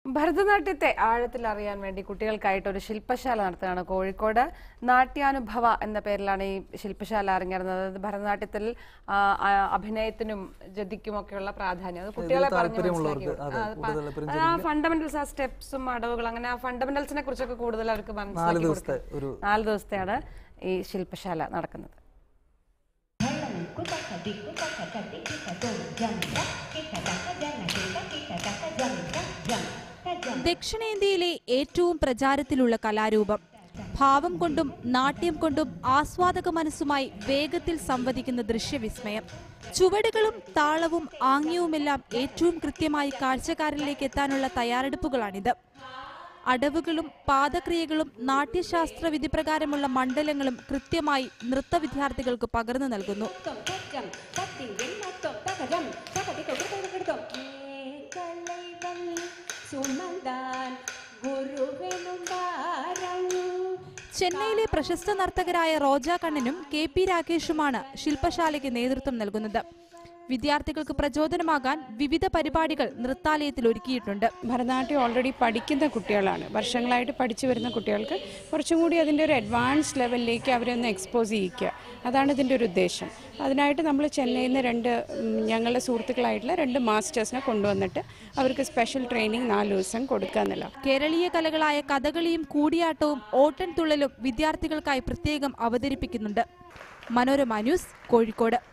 ഭരതനാട്യത്തെ ആഴത്തിൽ അറിയാൻ വേണ്ടി കുട്ടികൾക്കായിട്ട് ഒരു ശില്പശാല നടത്തുകയാണ് കോഴിക്കോട് നാട്യാനുഭവ എന്ന പേരിലാണ് ഈ ശില്പശാല അരങ്ങേറുന്നത് അത് ഭരതനാട്യത്തിൽ ആ, ആ, അഭിനയത്തിനും ജതിക്കും ഒക്കെയുള്ള പ്രാധാന്യം അത് കുട്ടികളെ പറഞ്ഞു താല്പര്യമുള്ളവർക്ക്, മനസ്സിലാക്കി അതെ, കൊടുക്കും. ആ, കൂടുതൽ പ- താല്പര്യം ആ ഫണ്ടമെന്റൽസ് ആ സ്റ്റെപ്സും അടവുകൾ അങ്ങനെ ആ ഫണ്ടമെന്റൽസിനെ കുറിച്ചൊക്കെ കൂടുതൽ അവർക്ക് നാല് മനസ്സിലാക്കി ദിവസത്തെ കൊടുക്കും. ഒരു നാല് ദിവസത്തെയാണ് ഈ ശില്പശാല നടക്കുന്നത് Kutaka di kutaka kati kita dong jam jam kita taka jana kita kita taka jam jam jam jam ദക്ഷിണേന്ത്യയിലെ ഏറ്റവും പ്രചാരത്തിലുള്ള കലാരൂപം ഭാവം കൊണ്ടും നാട്യം കൊണ്ടും ആസ്വാദക മനസ്സുമായി വേഗത്തിൽ സംവദിക്കുന്ന ദൃശ്യവിസ്മയം ചുവടുകളും താളവും ആംഗ്യവുമെല്ലാം ഏറ്റവും കൃത്യമായി കാഴ്ചക്കാരിലേക്ക് എത്താനുള്ള തയ്യാറെടുപ്പുകളാണിത് അടവുകളും പാദക്രിയകളും നാട്യശാസ്ത്ര വിധിപ്രകാരമുള്ള മണ്ഡലങ്ങളും കൃത്യമായി നൃത്ത വിദ്യാർത്ഥികൾക്ക് പകർന്നു നൽകുന്നു tom tak jam tak tinggal matok tak jam tak di kau kita kita tom kalaivan sumandan guru venumbaran ചെന്നൈയിലെ പ്രശസ്ത നർത്തകരായ റോജ കണ്ണനും കെ പി രാകേഷുമാണ് ശില്പശാലയ്ക്ക് നേതൃത്വം നൽകുന്നത് വിദ്യാർത്ഥികൾക്ക് പ്രചോദനമാകാൻ വിവിധ പരിപാടികൾ നൃത്താലയത്തിൽ ഒരുക്കിയിട്ടുണ്ട് ഭരതനാട്യം ഓൾറെഡി പഠിക്കുന്ന കുട്ടികളാണ് വർഷങ്ങളായിട്ട് പഠിച്ചു വരുന്ന കുട്ടികൾക്ക് കുറച്ചും കൂടി അതിൻ്റെ ഒരു അഡ്വാൻസ് ലെവലിലേക്ക് അവരെ ഒന്ന് എക്സ്പോസ് ചെയ്യിക്കുക അതാണ് ഇതിൻ്റെ ഒരു ഉദ്ദേശം അതിനായിട്ട് നമ്മൾ ചെന്നൈയിൽ നിന്ന് രണ്ട് ഉം, ഞങ്ങളുടെ സുഹൃത്തുക്കളായിട്ടുള്ള രണ്ട് മാസ്റ്റേഴ്സിനെ കൊണ്ടുവന്നിട്ട് അവർക്ക് സ്പെഷ്യൽ ട്രെയിനിങ് നാല് ദിവസം കൊടുക്കുക എന്നുള്ള കേരളീയ കലകളായ കഥകളിയും കൂടിയാട്ടവും ഓട്ടൻതുള്ളലും വിദ്യാർത്ഥികൾക്കായി പ്രത്യേകം അവതരിപ്പിക്കുന്നുണ്ട് മനോരമ ന്യൂസ് കോഴിക്കോട്